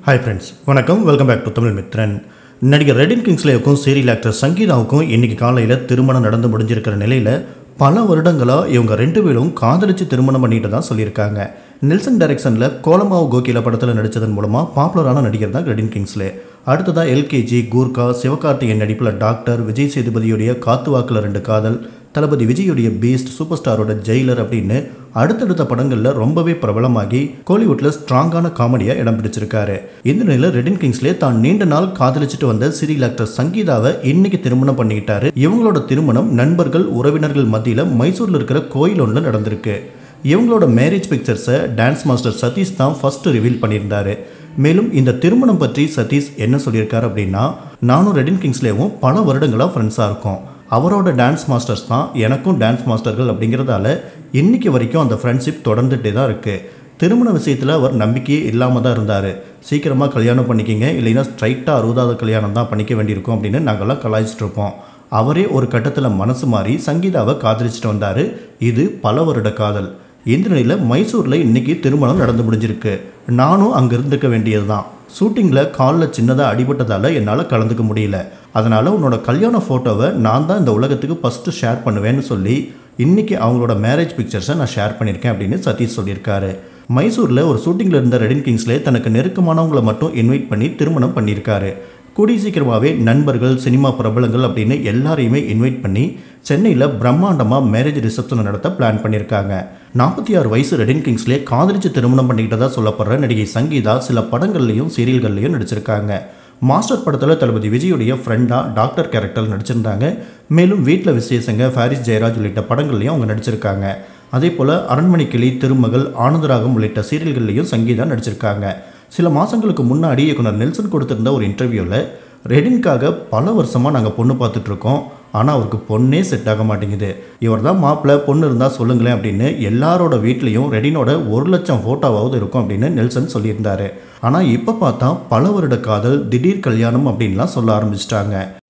hi friends வணக்கம் welcome back to Tamil Mithran நடிகர் ரெடின் கிங்ஸ்லேவுக்கும் சீரியல் ஆக்டர் சங்கீதாவுக்கும் இன்னைக்கு காலையில் திருமணம் நடந்து முடிஞ்சிருக்கிற நிலையில் பல வருடங்களாக இவங்க ரெண்டு பேரும் காதலிச்சு திருமணம் பண்ணிட்டு தான் சொல்லியிருக்காங்க நெல்சன் டைரக்ஷனில் கோலமாவு கோகில படத்தில் நடித்ததன் மூலமாக பாப்புலரான நடிகர் தான் ரெடின் கிங்ஸ்லே அடுத்ததாக எல்கேஜி கூர்கா சிவகார்த்திகேயன் நடிப்பில் டாக்டர் விஜய் சேதுபதியுடைய காத்துவாக்கில் ரெண்டு காதல் தளபதி விஜயுடைய பீஸ்ட் சூப்பர் ஸ்டாரோட ஜெயிலர் அப்படின்னு அடுத்தடுத்த படங்களில் ரொம்பவே பிரபலமாகி கோலிவுட்டில் ஸ்ட்ராங்கான காமெடியாக இடம் பிடிச்சிருக்காரு இந்த நிலையில் ரெடின் கிங்ஸ்லே தான் நீண்ட நாள் காதலிச்சுட்டு வந்த சீரியல் ஆக்டர் சங்கீதாவை இன்னைக்கு திருமணம் பண்ணிக்கிட்டாரு இவங்களோட திருமணம் நண்பர்கள் உறவினர்கள் மத்தியில் மைசூரில் இருக்கிற கோயில் ஒன்றில் நடந்திருக்கு இவங்களோட மேரேஜ் பிக்சர்ஸை டான்ஸ் மாஸ்டர் சதீஷ் தான் ஃபர்ஸ்ட் ரிவீல் பண்ணியிருந்தாரு மேலும் இந்த திருமணம் பற்றி சதீஷ் என்ன சொல்லியிருக்காரு அப்படின்னா நானும் ரெடின் கிங்ஸ்லேவும் பல வருடங்களாக ஃப்ரெண்ட்ஸாக இருக்கோம் அவரோட டான்ஸ் மாஸ்டர்ஸ் தான் எனக்கும் டான்ஸ் மாஸ்டர்கள் அப்படிங்கிறதால இன்னைக்கு வரைக்கும் அந்த ஃப்ரெண்ட்ஷிப் தொடர்ந்துகிட்டே தான் இருக்குது திருமண விஷயத்தில் அவர் நம்பிக்கையே இல்லாமல் தான் இருந்தார் சீக்கிரமாக கல்யாணம் பண்ணிக்கிங்க இல்லைன்னா ஸ்ட்ரைட்டாக அறுபதாவது கல்யாணம் தான் பண்ணிக்க வேண்டியிருக்கும் அப்படின்னு நாங்கள்லாம் கலாய்ச்சிட்டு இருப்போம் அவரே ஒரு கட்டத்தில் மனசு மாறி சங்கீதாவை காதலிச்சுட்டு வந்தார் இது பல வருட காதல் இந்த நிலையில் மைசூரில் இன்னைக்கு திருமணம் நடந்து முடிஞ்சிருக்கு நானும் அங்கே இருந்துக்க வேண்டியது தான் ஷூட்டிங்கில் காலில் சின்னதாக அடிபட்டதால் என்னால் கலந்துக்க முடியல அதனால் உன்னோட கல்யாண ஃபோட்டோவை நான் தான் இந்த உலகத்துக்கு ஃபஸ்ட்டு ஷேர் பண்ணுவேன்னு சொல்லி இன்றைக்கி அவங்களோட மேரேஜ் பிக்சர்ஸை நான் ஷேர் பண்ணியிருக்கேன் அப்படின்னு சதீஷ் சொல்லியிருக்காரு மைசூரில் ஒரு ஷூட்டிங்கில் இருந்த ரெடின் கிங்ஸ்லே தனக்கு நெருக்கமானவங்களை மட்டும் இன்வைட் பண்ணி திருமணம் பண்ணியிருக்காரு கூடிய சீக்கிரமாகவே நண்பர்கள் சினிமா பிரபலங்கள் அப்படின்னு எல்லாரையுமே இன்வைட் பண்ணி சென்னையில் பிரம்மாண்டமாக மேரேஜ் ரிசப்ஷன் நடத்த பிளான் பண்ணியிருக்காங்க நாற்பத்தி ஆறு வயசு ரெடின் கிங்ஸ்லே காதலிச்சு திருமணம் பண்ணிக்கிட்டதா சொல்லப்படுற நடிகை சங்கீதா சில படங்கள்லையும் சீரியல்கள்லையும் நடிச்சிருக்காங்க மாஸ்டர் படத்தில் தளபதி விஜயுடைய ஃப்ரெண்டாக டாக்டர் கேரக்டர் நடிச்சிருந்தாங்க மேலும் வீட்டில் விசேஷங்க ஃபாரிஸ் ஜெயராஜ் உள்ளிட்ட படங்கள்லையும் அவங்க நடிச்சிருக்காங்க அதே போல் அரண்மனை கிளி திருமகள் ஆனந்தராகம் உள்ளிட்ட சீரியல்கள்லையும் சங்கீதா நடிச்சிருக்காங்க சில மாதங்களுக்கு முன்னாடி இயக்குனர் நெல்சன் கொடுத்திருந்த ஒரு இன்டர்வியூவில் ரெடின்காக பல வருஷமாக நாங்கள் பொண்ணு பார்த்துட்ருக்கோம் ஆனால் அவருக்கு பொண்ணே செட் ஆக மாட்டேங்குது இவர் தான் மாப்பிள்ளை பொண்ணு இருந்தால் சொல்லுங்களேன் அப்படின்னு எல்லாரோட வீட்லேயும் ரெடினோட ஒரு லட்சம் ஃபோட்டோவாவது இருக்கும் அப்படின்னு நெல்சன் சொல்லியிருந்தாரு ஆனால் இப்போ பார்த்தா பல வருட காதல் திடீர் கல்யாணம் அப்படின்லாம் சொல்ல ஆரம்பிச்சிட்டாங்க